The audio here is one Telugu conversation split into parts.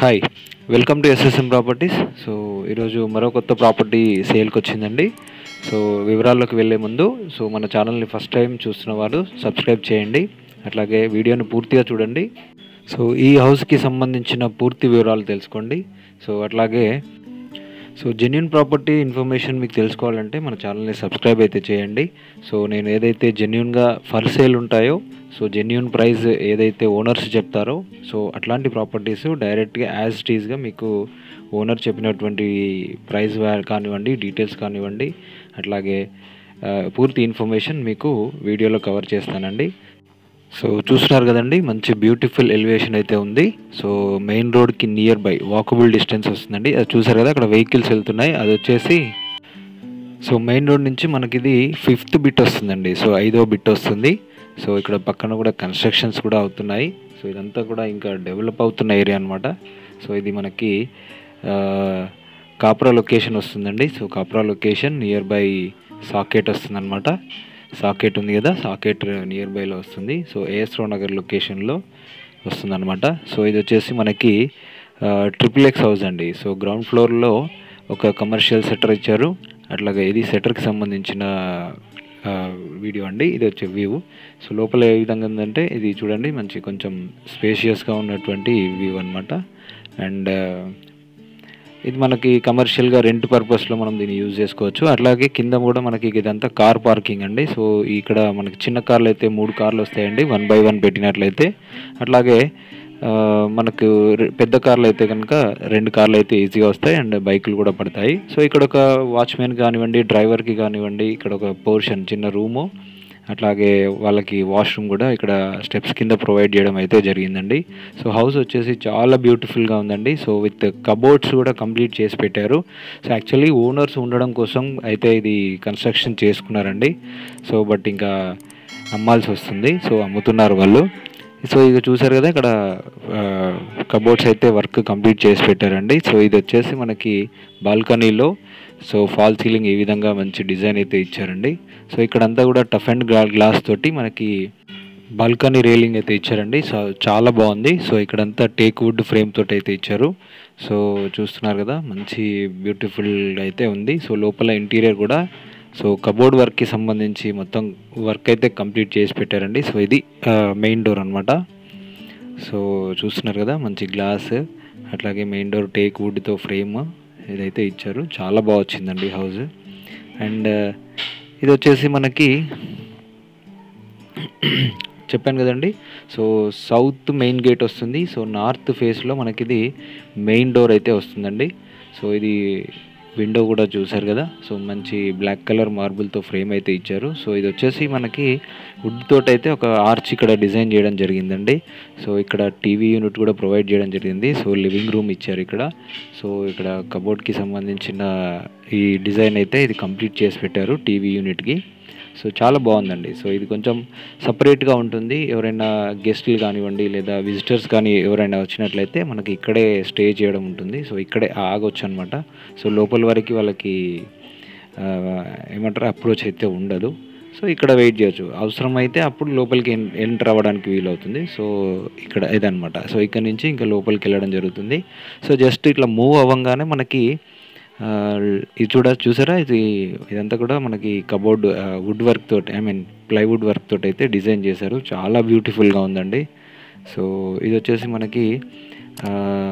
hi welcome to SSM properties so ఈరోజు మరో కొత్త ప్రాపర్టీ సేల్కి వచ్చిందండి సో వివరాల్లోకి వెళ్ళే ముందు సో మన ఛానల్ని ఫస్ట్ టైం చూస్తున్న వారు సబ్స్క్రైబ్ చేయండి అట్లాగే వీడియోని పూర్తిగా చూడండి సో ఈ హౌస్కి సంబంధించిన పూర్తి వివరాలు తెలుసుకోండి సో అట్లాగే సో జెన్యున్ ప్రాపర్టీ ఇన్ఫర్మేషన్ మీకు తెలుసుకోవాలంటే మన ఛానల్ని సబ్స్క్రైబ్ అయితే చేయండి సో నేను ఏదైతే జెన్యున్గా ఫర్ సేల్ ఉంటాయో సో జెన్యున్ ప్రైస్ ఏదైతే ఓనర్స్ చెప్తారో సో అట్లాంటి ప్రాపర్టీస్ డైరెక్ట్గా యాజ్ టీజ్గా మీకు ఓనర్ చెప్పినటువంటి ప్రైస్ కానివ్వండి డీటెయిల్స్ కానివ్వండి అట్లాగే ఆ, పూర్తి ఇన్ఫర్మేషన్ మీకు వీడియోలో కవర్ చేస్తానండి సో చూస్తున్నారు కదండి మంచి బ్యూటిఫుల్ ఎలివేషన్ అయితే ఉంది సో మెయిన్ రోడ్కి నియర్ బై వాకబుల్ డిస్టెన్స్ వస్తుందండి అది చూసారు కదా అక్కడ వెహికల్స్ వెళ్తున్నాయి అది వచ్చేసి సో మెయిన్ రోడ్ నుంచి మనకి ఇది ఫిఫ్త్ బిట్ వస్తుందండి సో ఐదో బిట్ వస్తుంది సో ఇక్కడ పక్కన కూడా కన్స్ట్రక్షన్స్ కూడా అవుతున్నాయి సో ఇదంతా కూడా ఇంకా డెవలప్ అవుతున్న ఏరియా అనమాట సో ఇది మనకి ఆ, కాప్రా లొకేషన్ వస్తుందండి so Kapra location near by Saket వస్తుందన్నమాట సాకెట్ ఉంది కదా సాకెట్ నియర్ బైలో వస్తుంది సో ఏఎస్ రావు నగర్ లొకేషన్లో వస్తుందన్నమాట సో ఇది వచ్చేసి మనకి ట్రిపుల్ ఎక్స్ హౌస్ అండి సో గ్రౌండ్ ఫ్లోర్లో ఒక కమర్షియల్ సెటర్ ఇచ్చారు అట్లాగే ఇది సెటర్కి సంబంధించిన ఆ, వీడియో అండి ఇది వచ్చే వ్యూ సో లోపల ఏ విధంగా ఉందంటే ఇది చూడండి మంచి కొంచెం స్పేషియస్గా ఉన్నటువంటి వ్యూ అనమాట అండ్ ఇది మనకి కమర్షియల్గా రెంట్ పర్పస్లో మనం దీన్ని యూజ్ చేసుకోవచ్చు అట్లాగే కింద కూడా మనకి ఇదంతా కార్ పార్కింగ్ అండి సో ఇక్కడ మనకి చిన్న కార్లు అయితే మూడు కార్లు వస్తాయండి వన్ బై వన్ పెట్టినట్లయితే అట్లాగే ఆ, మనకు రె- పెద్ద కార్లు అయితే కనుక రెండు కార్లు అయితే ఈజీగా వస్తాయి అండ్ బైకులు కూడా పడతాయి సో ఇక్కడ ఒక వాచ్మెన్ కానివ్వండి డ్రైవర్కి కానివ్వండి ఇక్కడ ఒక పోర్షన్ చిన్న రూము అట్లాగే వాళ్ళకి వాష్రూమ్ కూడా ఇక్కడ స్టెప్స్ కింద ప్రొవైడ్ చేయడం అయితే జరిగిందండి సో హౌస్ వచ్చేసి చాలా బ్యూటిఫుల్గా ఉందండి సో విత్ కబోర్డ్స్ కూడా కంప్లీట్ చేసి పెట్టారు సో యాక్చువల్లీ ఓనర్స్ ఉండడం కోసం అయితే ఇది కన్స్ట్రక్షన్ చేసుకున్నారండి సో బట్ ఇంకా అమ్మాల్సి వస్తుంది సో అమ్ముతున్నారు వాళ్ళు సో ఇది చూసారు కదా ఇక్కడ కబోర్డ్స్ అయితే వర్క్ కంప్లీట్ చేసి పెట్టారండి సో ఇది వచ్చేసి మనకి బాల్కనీలో సో ఫాల్ సీలింగ్ ఈ విధంగా మంచి డిజైన్ అయితే ఇచ్చారండి సో ఇక్కడంతా కూడా టఫ్ అండ్ గ్లాస్ తోటి మనకి బాల్కనీ రైలింగ్ అయితే ఇచ్చారండి సో చాలా బాగుంది సో ఇక్కడంతా టేక్ వుడ్ ఫ్రేమ్ తోటి అయితే ఇచ్చారు సో చూస్తున్నారు కదా మంచి బ్యూటిఫుల్ అయితే ఉంది సో లోపల ఇంటీరియర్ కూడా సో కబోర్డ్ వర్క్కి సంబంధించి మొత్తం వర్క్ అయితే కంప్లీట్ చేసి పెట్టారండి సో ఇది మెయిన్ డోర్ అనమాట సో చూస్తున్నారు కదా మంచి గ్లాస్ అట్లాగే మెయిన్ డోర్ టేక్ వుడ్తో ఫ్రేమ్ ఇదైతే ఇచ్చారు చాలా బాగా వచ్చిందండి హౌస్ అండ్ ఇది వచ్చేసి మనకి చెప్పాను కదండి సో సౌత్ మెయిన్ గేట్ వస్తుంది సో నార్త్ ఫేస్లో మనకి ఇది మెయిన్ డోర్ అయితే వస్తుందండి సో ఇది విండో కూడా చూసారు కదా సో మంచి బ్లాక్ కలర్ మార్బుల్తో ఫ్రేమ్ అయితే ఇచ్చారు సో ఇది వచ్చేసి మనకి వుడ్ తోటి అయితే ఒక ఆర్చ్ ఇక్కడ డిజైన్ చేయడం జరిగిందండి సో ఇక్కడ టీవీ యూనిట్ కూడా ప్రొవైడ్ చేయడం జరిగింది సో లివింగ్ రూమ్ ఇచ్చారు ఇక్కడ సో ఇక్కడ కబోర్డ్కి సంబంధించిన ఈ డిజైన్ అయితే ఇది కంప్లీట్ చేసి పెట్టారు టీవీ యూనిట్కి సో చాలా బాగుందండి సో ఇది కొంచెం సపరేట్గా ఉంటుంది ఎవరైనా గెస్ట్లు కానివ్వండి లేదా విజిటర్స్ కానీ ఎవరైనా వచ్చినట్లయితే మనకి ఇక్కడే స్టే చేయడం ఉంటుంది సో ఇక్కడే ఆగొచ్చు అనమాట సో లోపల వరకు వాళ్ళకి ఆ, ఏమంటారు అప్రోచ్ అయితే ఉండదు సో ఇక్కడ వెయిట్ చేయొచ్చు అవసరమైతే అప్పుడు లోపలికి ఎన్- ఎంటర్ అవ్వడానికి వీలవుతుంది సో ఇక్కడ ఇదనమాట సో ఇక్కడ నుంచి ఇంకా లోపలికి వెళ్ళడం జరుగుతుంది సో జస్ట్ ఇట్లా మూవ్ అవ్వగానే మనకి ఆ, ఇది చూడ చూసారా ఇది ఇదంతా కూడా మనకి కబోర్డ్ వుడ్ వర్క్ తోటి ఐ మీన్ ప్లైవుడ్ వర్క్ తోటి అయితే డిజైన్ చేశారు చాలా బ్యూటిఫుల్గా ఉందండి సో ఇది వచ్చేసి మనకి ఆ,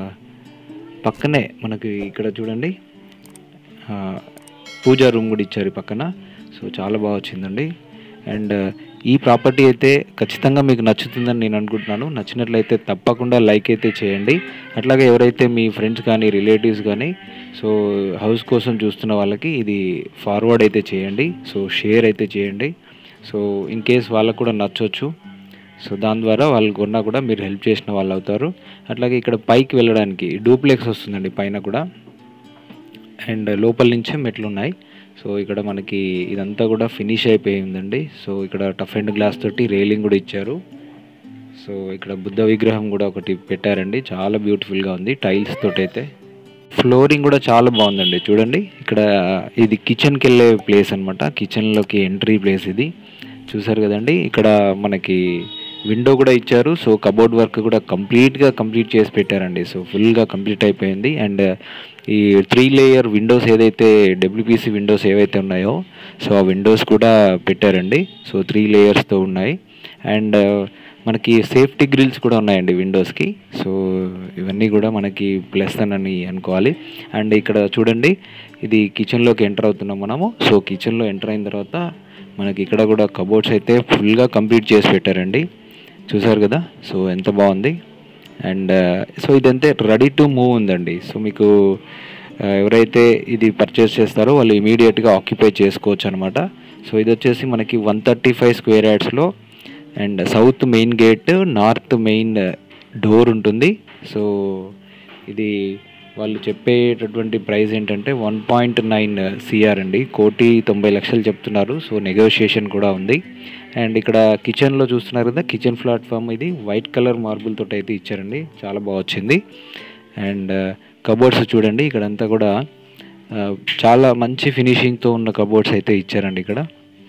పక్కనే మనకి ఇక్కడ చూడండి ఆ, పూజా రూమ్ కూడా ఇచ్చారు ఈ పక్కన సో చాలా బాగా వచ్చిందండి అండ్ ఈ ప్రాపర్టీ అయితే ఖచ్చితంగా మీకు నచ్చుతుందని నేను అనుకుంటున్నాను నచ్చినట్లయితే తప్పకుండా లైక్ అయితే చేయండి అట్లాగే ఎవరైతే మీ ఫ్రెండ్స్ కానీ రిలేటివ్స్ కానీ సో హౌస్ కోసం చూస్తున్న వాళ్ళకి ఇది ఫార్వర్డ్ అయితే చేయండి సో షేర్ అయితే చేయండి సో ఇన్ కేస్ వాళ్ళకు కూడా నచ్చవచ్చు సో దాని ద్వారా వాళ్ళు కొన్నా కూడా మీరు హెల్ప్ చేసిన వాళ్ళు అవుతారు అట్లాగే ఇక్కడ పైకి వెళ్ళడానికి డూప్లెక్స్ వస్తుందండి పైన కూడా అండ్ లోపల నుంచే మెట్లు ఉన్నాయి సో ఇక్కడ మనకి ఇదంతా కూడా ఫినిష్ అయిపోయి ఉందండి సో ఇక్కడ టఫ్ అండ్ గ్లాస్ తోటి రైలింగ్ కూడా ఇచ్చారు సో ఇక్కడ బుద్ధ విగ్రహం కూడా ఒకటి పెట్టారండి చాలా బ్యూటిఫుల్గా ఉంది టైల్స్ తోటి అయితే ఫ్లోరింగ్ కూడా చాలా బాగుందండి చూడండి ఇక్కడ ఇది కిచెన్కి వెళ్ళే ప్లేస్ అనమాట కిచెన్లోకి ఎంట్రీ ప్లేస్ ఇది చూసారు కదండి ఇక్కడ మనకి విండో కూడా ఇచ్చారు సో కబోర్డ్ వర్క్ కూడా కంప్లీట్గా కంప్లీట్ చేసి పెట్టారండి సో ఫుల్గా కంప్లీట్ అయిపోయింది అండ్ ఈ త్రీ లేయర్ విండోస్ ఏదైతే డబ్ల్యూపీసీ విండోస్ ఏవైతే ఉన్నాయో సో ఆ విండోస్ కూడా పెట్టారండి సో త్రీ లేయర్స్తో ఉన్నాయి అండ్ మనకి సేఫ్టీ గ్రిల్స్ కూడా ఉన్నాయండి విండోస్కి సో ఇవన్నీ కూడా మనకి ప్లస్ అని అనుకోవాలి అండ్ ఇక్కడ చూడండి ఇది కిచెన్లోకి ఎంటర్ అవుతున్నాం మనము సో కిచెన్లో ఎంటర్ అయిన తర్వాత మనకి ఇక్కడ కూడా కబోర్డ్స్ అయితే ఫుల్గా కంప్లీట్ చేసి పెట్టారండి చూసారు కదా సో ఎంత బాగుంది అండ్ సో ఇదంతే రెడీ టు మూవ్ ఉందండి సో మీకు ఆ, ఎవరైతే ఇది పర్చేస్ చేస్తారో వాళ్ళు ఇమీడియట్గా ఆక్యుపై చేసుకోవచ్చు అనమాట సో ఇది వచ్చేసి మనకి వన్ థర్టీ ఫైవ్ స్క్వేర్ యార్డ్స్లో and south main gate north main door ఉంటుంది సో ఇది వాళ్ళు చెప్పేటటువంటి ప్రైస్ ఏంటంటే వన్ పాయింట్ నైన్ సిఆర్ అండి కోటి తొంభై లక్షలు చెప్తున్నారు సో నెగోషియేషన్ కూడా ఉంది అండ్ ఇక్కడ కిచెన్లో చూస్తున్నారు కదా కిచెన్ ప్లాట్ఫామ్ ఇది వైట్ కలర్ మార్బుల్ తోటి అయితే ఇచ్చారండి చాలా బాగా వచ్చింది అండ్ కబోర్డ్స్ చూడండి ఇక్కడంతా కూడా ఆ, చాలా మంచి ఫినిషింగ్తో ఉన్న కబోర్డ్స్ అయితే ఇచ్చారండి ఇక్కడ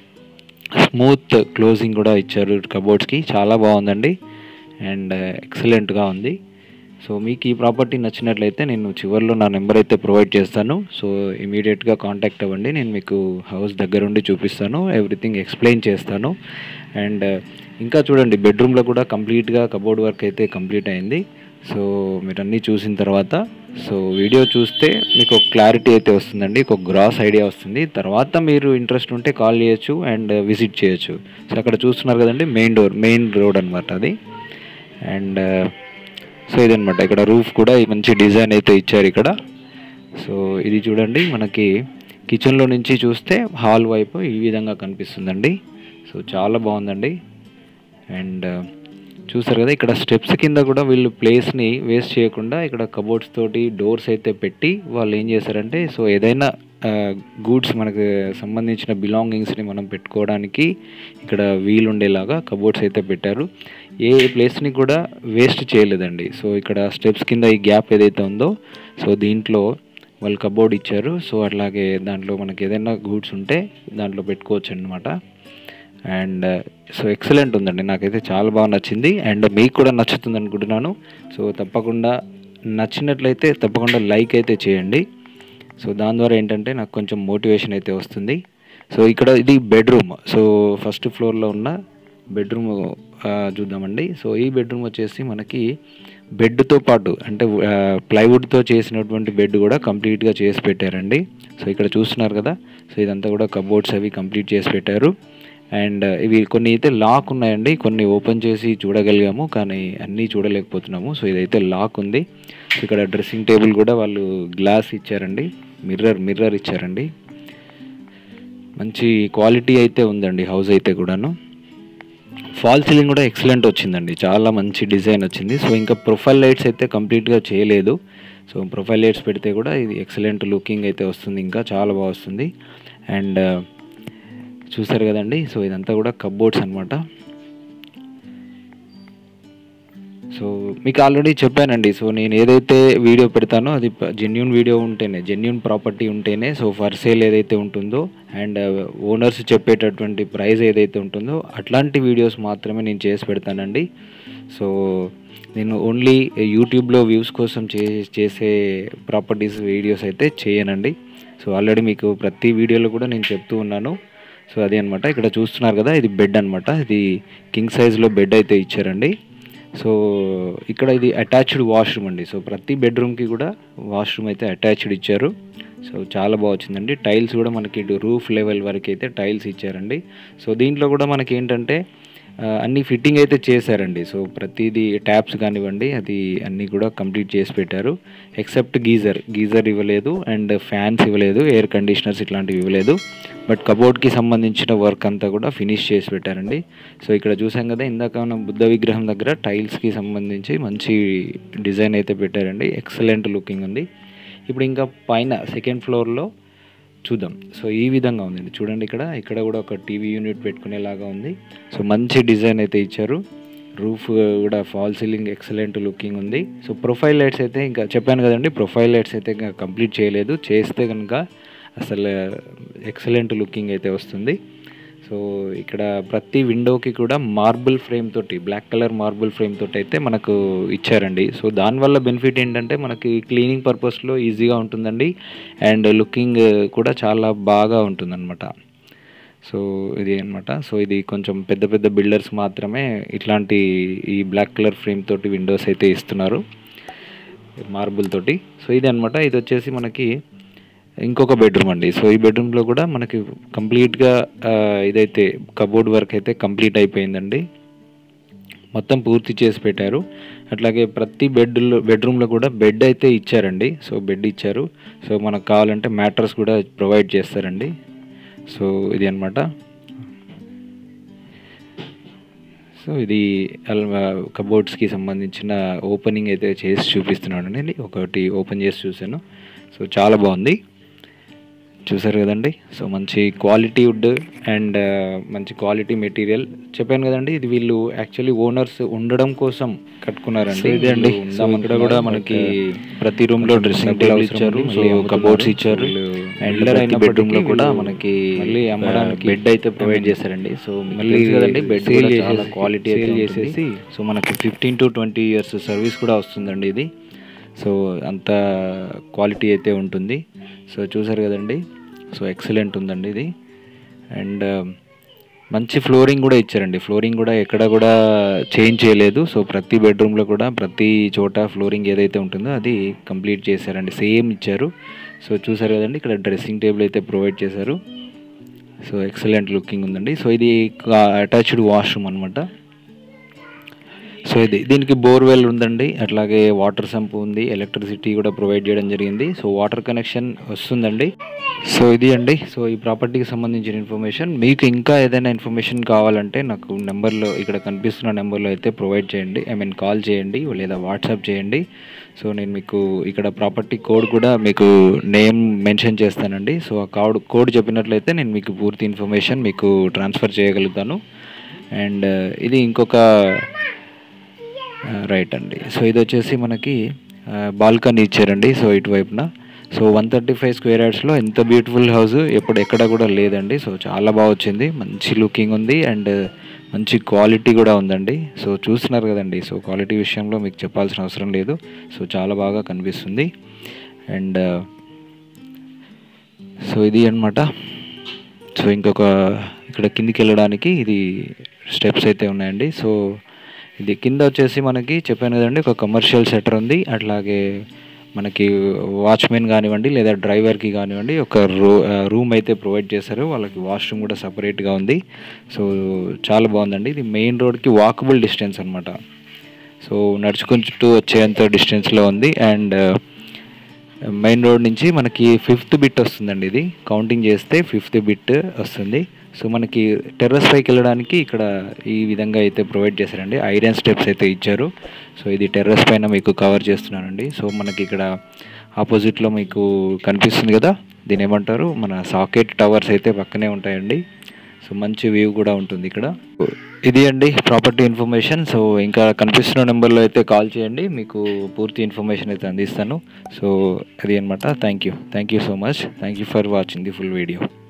స్మూత్ క్లోజింగ్ కూడా ఇచ్చారు కబోర్డ్స్కి చాలా బాగుందండి అండ్ ఎక్సలెంట్గా ఉంది సో మీకు ఈ ప్రాపర్టీ నచ్చినట్లయితే నేను చివరిలో నా నెంబర్ అయితే ప్రొవైడ్ చేస్తాను సో ఇమీడియట్గా కాంటాక్ట్ అవ్వండి నేను మీకు హౌస్ దగ్గరుండి చూపిస్తాను ఎవ్రీథింగ్ ఎక్స్ప్లెయిన్ చేస్తాను అండ్ ఇంకా చూడండి బెడ్రూమ్లో కూడా కంప్లీట్గా కబోర్డ్ వర్క్ అయితే కంప్లీట్ అయింది సో మీరు అన్నీ చూసిన తర్వాత సో వీడియో చూస్తే మీకు ఒక క్లారిటీ అయితే వస్తుందండి ఒక గ్రాస్ ఐడియా వస్తుంది తర్వాత మీరు ఇంట్రెస్ట్ ఉంటే కాల్ చేయొచ్చు అండ్ విజిట్ చేయొచ్చు సో అక్కడ చూస్తున్నారు కదండి మెయిన్ డోర్ మెయిన్ రోడ్ అనమాట అది అండ్ సో ఇదనమాట ఇక్కడ రూఫ్ కూడా మంచి డిజైన్ అయితే ఇచ్చారు ఇక్కడ సో ఇది చూడండి మనకి కిచెన్లో నుంచి చూస్తే హాల్ వైపు ఈ విధంగా కనిపిస్తుందండి సో చాలా బాగుందండి అండ్ చూసారు కదా ఇక్కడ స్టెప్స్ కింద కూడా వీళ్ళు ప్లేస్ని వేస్ట్ చేయకుండా ఇక్కడ కబోర్డ్స్ తోటి డోర్స్ అయితే పెట్టి వాళ్ళు ఏం చేశారంటే సో ఏదైనా గూడ్స్ మనకు సంబంధించిన బిలాంగింగ్స్ని మనం పెట్టుకోవడానికి ఇక్కడ వీలు ఉండేలాగా కబోర్డ్స్ అయితే పెట్టారు ఏ ప్లేస్ని కూడా వేస్ట్ చేయలేదండి సో ఇక్కడ స్టెప్స్ కింద ఈ గ్యాప్ ఏదైతే ఉందో సో దీంట్లో వాళ్ళు కబోర్డ్ ఇచ్చారు సో అట్లాగే దాంట్లో మనకి ఏదైనా గూడ్స్ ఉంటే దాంట్లో పెట్టుకోవచ్చు అనమాట అండ్ సో ఎక్సలెంట్ ఉందండి నాకైతే చాలా బాగా నచ్చింది అండ్ మీకు కూడా నచ్చుతుంది అనుకుంటున్నాను సో తప్పకుండా నచ్చినట్లయితే తప్పకుండా లైక్ అయితే చేయండి సో దాని ద్వారా ఏంటంటే నాకు కొంచెం మోటివేషన్ అయితే వస్తుంది సో ఇక్కడ ఇది బెడ్రూమ్ సో ఫస్ట్ ఫ్లోర్లో ఉన్న బెడ్రూమ్ చూద్దామండి సో ఈ బెడ్రూమ్ వచ్చేసి మనకి బెడ్తో పాటు అంటే ప్లైవుడ్తో చేసినటువంటి బెడ్ కూడా కంప్లీట్గా చేసి పెట్టారండి సో ఇక్కడ చూస్తున్నారు కదా సో ఇదంతా కూడా కబోర్డ్స్ అవి కంప్లీట్ చేసి పెట్టారు అండ్ ఇవి కొన్ని అయితే లాక్ ఉన్నాయండి కొన్ని ఓపెన్ చేసి చూడగలిగాము కానీ అన్నీ చూడలేకపోతున్నాము సో ఇదైతే లాక్ ఉంది సో ఇక్కడ డ్రెస్సింగ్ టేబుల్ కూడా వాళ్ళు గ్లాస్ ఇచ్చారండి మిర్రర్ మిర్రర్ ఇచ్చారండి మంచి క్వాలిటీ అయితే ఉందండి హౌస్ అయితే కూడాను ఫాల్ సీలింగ్ కూడా ఎక్సలెంట్ వచ్చిందండి చాలా మంచి డిజైన్ వచ్చింది సో ఇంకా ప్రొఫైల్ లైట్స్ అయితే కంప్లీట్గా చేయలేదు సో ప్రొఫైల్ లైట్స్ పెడితే కూడా ఇది ఎక్సలెంట్ లుకింగ్ అయితే వస్తుంది ఇంకా చాలా బాగా వస్తుంది అండ్ చూసారు కదండి సో ఇదంతా కూడా కబ్బోర్డ్స్ అనమాట సో మీకు ఆల్రెడీ చెప్పానండి సో నేను ఏదైతే వీడియో పెడతానో అది జెన్యున్ వీడియో ఉంటేనే జెన్యున్ ప్రాపర్టీ ఉంటేనే సో ఫర్ సేల్ ఏదైతే ఉంటుందో అండ్ ఓనర్స్ చెప్పేటటువంటి ప్రైస్ ఏదైతే ఉంటుందో అట్లాంటి వీడియోస్ మాత్రమే నేను చేసి పెడతానండి సో నేను ఓన్లీ యూట్యూబ్లో వ్యూస్ కోసం చే చేసే ప్రాపర్టీస్ వీడియోస్ అయితే చేయనండి సో ఆల్రెడీ మీకు ప్రతి వీడియోలో కూడా నేను చెప్తూ ఉన్నాను సో అది అనమాట ఇక్కడ చూస్తున్నారు కదా ఇది బెడ్ అనమాట ఇది కింగ్ సైజ్లో బెడ్ అయితే ఇచ్చారండి సో ఇక్కడ ఇది అటాచ్డ్ వాష్రూమ్ అండి సో ప్రతి బెడ్రూమ్కి కూడా వాష్రూమ్ అయితే అటాచ్డ్ ఇచ్చారు సో చాలా బాగా వచ్చిందండి టైల్స్ కూడా మనకి ఇటు రూఫ్ లెవెల్ వరకు అయితే టైల్స్ ఇచ్చారండి సో దీంట్లో కూడా మనకి ఏంటంటే ఆ, అన్ని ఫిట్టింగ్ అయితే చేశారండి సో ప్రతిదీ ట్యాప్స్ కానివ్వండి అది అన్నీ కూడా కంప్లీట్ చేసి పెట్టారు ఎక్సెప్ట్ గీజర్ గీజర్ ఇవ్వలేదు అండ్ ఫ్యాన్స్ ఇవ్వలేదు ఎయిర్ కండిషనర్స్ ఇట్లాంటివి ఇవ్వలేదు బట్ కబోర్డ్కి సంబంధించిన వర్క్ అంతా కూడా ఫినిష్ చేసి పెట్టారండి సో ఇక్కడ చూసాం కదా ఇందాక మనం బుద్ధ విగ్రహం దగ్గర టైల్స్కి సంబంధించి మంచి డిజైన్ అయితే పెట్టారండి ఎక్సలెంట్ లుకింగ్ ఉంది ఇప్పుడు ఇంకా పైన సెకండ్ ఫ్లోర్లో చూద్దాం సో ఈ విధంగా ఉందండి చూడండి ఇక్కడ ఇక్కడ కూడా ఒక టీవీ యూనిట్ పెట్టుకునేలాగా ఉంది సో మంచి డిజైన్ అయితే ఇచ్చారు రూఫ్ కూడా ఫాల్ సీలింగ్ ఎక్సలెంట్ లుకింగ్ ఉంది సో ప్రొఫైల్ లైట్స్ అయితే ఇంకా చెప్పాను కదండి ప్రొఫైల్ లైట్స్ అయితే ఇంకా కంప్లీట్ చేయలేదు చేస్తే కనుక అసలు ఎక్సలెంట్ లుకింగ్ అయితే వస్తుంది సో ఇక్కడ ప్రతి విండోకి కూడా మార్బుల్ ఫ్రేమ్ తోటి బ్లాక్ కలర్ మార్బుల్ ఫ్రేమ్ తోటి అయితే మనకు ఇచ్చారండి సో దానివల్ల బెనిఫిట్ ఏంటంటే మనకి క్లీనింగ్ పర్పస్లో ఈజీగా ఉంటుందండి అండ్ లుకింగ్ కూడా చాలా బాగా ఉంటుందన్నమాట సో ఇది అన్నమాట సో ఇది కొంచెం పెద్ద పెద్ద బిల్డర్స్ మాత్రమే ఇట్లాంటి ఈ బ్లాక్ కలర్ ఫ్రేమ్ తోటి విండోస్ అయితే ఇస్తున్నారు మార్బుల్ తోటి సో ఇది అనమాట ఇది వచ్చేసి మనకి ఇంకొక బెడ్రూమ్ అండి సో ఈ బెడ్రూమ్లో కూడా మనకి కంప్లీట్గా ఇదైతే కబోర్డ్ వర్క్ అయితే కంప్లీట్ అయిపోయిందండి మొత్తం పూర్తి చేసి పెట్టారు అట్లాగే ప్రతి బెడ్లో బెడ్రూమ్లో కూడా బెడ్ అయితే ఇచ్చారండి సో బెడ్ ఇచ్చారు సో మనకు కావాలంటే మ్యాట్రస్ కూడా ప్రొవైడ్ చేస్తారండి సో ఇది అనమాట సో ఇది కబోర్డ్స్కి సంబంధించిన ఓపెనింగ్ అయితే చేసి చూపిస్తున్నాను అండి ఒకటి ఓపెన్ చేసి చూశాను సో చాలా బాగుంది చూసారు కదండి సో మంచి క్వాలిటీ వుడ్ అండ్ మంచి క్వాలిటీ మెటీరియల్ చెప్పాను కదండి ఇది వీళ్ళు యాక్చువల్లీ ఓనర్స్ ఉండడం కోసం కట్టుకున్నారండి ఇది అండి సో ఇక్కడ కూడా మనకి ప్రతి రూమ్ లో డ్రెస్సింగ్ టేబుల్ ఇచ్చారు సో కబోర్డ్స్ ఇచ్చారు అండ్ ప్రతి బెడ్రూమ్ లో కూడా మనకి మళ్ళీ అమ్మడానికి బెడ్ అయితే ప్రొవైడ్ చేశారండి సో మళ్ళీ కదండి బెడ్ చాలా క్వాలిటీ అయితే చేసేసి సో మనకి fifteen to twenty years service కూడా వస్తుందండి ఇది సో అంత క్వాలిటీ అయితే ఉంటుంది సో చూసారు కదండి సో ఎక్సలెంట్ ఉందండి ఇది అండ్ మంచి ఫ్లోరింగ్ కూడా ఇచ్చారండి ఫ్లోరింగ్ కూడా ఎక్కడ కూడా చేంజ్ చేయలేదు సో ప్రతి బెడ్రూమ్లో కూడా ప్రతి చోట ఫ్లోరింగ్ ఏదైతే ఉంటుందో అది కంప్లీట్ చేశారండి సేమ్ ఇచ్చారు సో చూసారు కదండి ఇక్కడ డ్రెస్సింగ్ టేబుల్ అయితే ప్రొవైడ్ చేశారు సో ఎక్సలెంట్ లుకింగ్ ఉందండి సో ఇది అటాచ్డ్ వాష్రూమ్ అనమాట సో ఇది దీనికి బోర్వెల్ ఉందండి అట్లాగే వాటర్ సంప్ ఉంది ఎలక్ట్రిసిటీ కూడా ప్రొవైడ్ చేయడం జరిగింది సో వాటర్ కనెక్షన్ వస్తుందండి సో ఇది అండి సో ఈ ప్రాపర్టీకి సంబంధించిన ఇన్ఫర్మేషన్ మీకు ఇంకా ఏదైనా ఇన్ఫర్మేషన్ కావాలంటే నాకు నెంబర్లో ఇక్కడ కనిపిస్తున్న నెంబర్లో అయితే ప్రొవైడ్ చేయండి ఐ మీన్ కాల్ చేయండి లేదా వాట్సాప్ చేయండి సో నేను మీకు ఇక్కడ ప్రాపర్టీ కోడ్ కూడా మీకు నేమ్ మెన్షన్ చేస్తానండి సో ఆ కోడ్ కోడ్ చెప్పినట్లయితే నేను మీకు పూర్తి ఇన్ఫర్మేషన్ మీకు ట్రాన్స్ఫర్ చేయగలుగుతాను అండ్ ఇది ఇంకొక రైట్ అండి సో ఇది వచ్చేసి మనకి బాల్కనీ ఇచ్చారండి సో ఇటువైపున so one thirty five square యార్డ్స్లో ఎంత బ్యూటిఫుల్ హౌస్ ఎప్పుడు ఎక్కడ కూడా లేదండి సో చాలా బాగా వచ్చింది మంచి లుకింగ్ ఉంది అండ్ మంచి క్వాలిటీ కూడా ఉందండి సో చూస్తున్నారు కదండి సో క్వాలిటీ విషయంలో మీకు చెప్పాల్సిన అవసరం లేదు సో చాలా బాగా కనిపిస్తుంది అండ్ సో ఇది అనమాట సో ఇంకొక ఇక్కడ కిందికి వెళ్ళడానికి ఇది స్టెప్స్ అయితే ఉన్నాయండి సో ఇది కింద వచ్చేసి మనకి చెప్పాను కదండి ఒక కమర్షియల్ సెటర్ ఉంది అట్లాగే మనకి వాచ్మెన్ కానివ్వండి లేదా డ్రైవర్కి కానివ్వండి ఒక రూ రూమ్ అయితే ప్రొవైడ్ చేశారు వాళ్ళకి వాష్రూమ్ కూడా సపరేట్గా ఉంది సో చాలా బాగుందండి ఇది మెయిన్ రోడ్కి వాకబుల్ డిస్టెన్స్ అనమాట సో నడుచుకుంటూ వచ్చేంత డిస్టెన్స్లో ఉంది అండ్ మెయిన్ రోడ్ నుంచి మనకి ఫిఫ్త్ బిట్ వస్తుందండి ఇది కౌంటింగ్ చేస్తే ఫిఫ్త్ బిట్ వస్తుంది సో మనకి టెర్రస్ పైకి వెళ్ళడానికి ఇక్కడ ఈ విధంగా అయితే ప్రొవైడ్ చేశారండి ఐరన్ స్టెప్స్ అయితే ఇచ్చారు సో ఇది టెర్రస్ పైన మీకు కవర్ చేస్తున్నానండి సో మనకి ఇక్కడ ఆపోజిట్లో మీకు కనిపిస్తుంది కదా దీని ఏమంటారు మన సాకెట్ టవర్స్ అయితే పక్కనే ఉంటాయండి సో మంచి వ్యూ కూడా ఉంటుంది ఇక్కడ ఇది అండి ప్రాపర్టీ ఇన్ఫర్మేషన్ సో ఇంకా కనిపిస్తున్న నెంబర్లో అయితే కాల్ చేయండి మీకు పూర్తి ఇన్ఫర్మేషన్ అయితే అందిస్తాను సో అది అనమాట thank you thank you so much thank you for watching the full video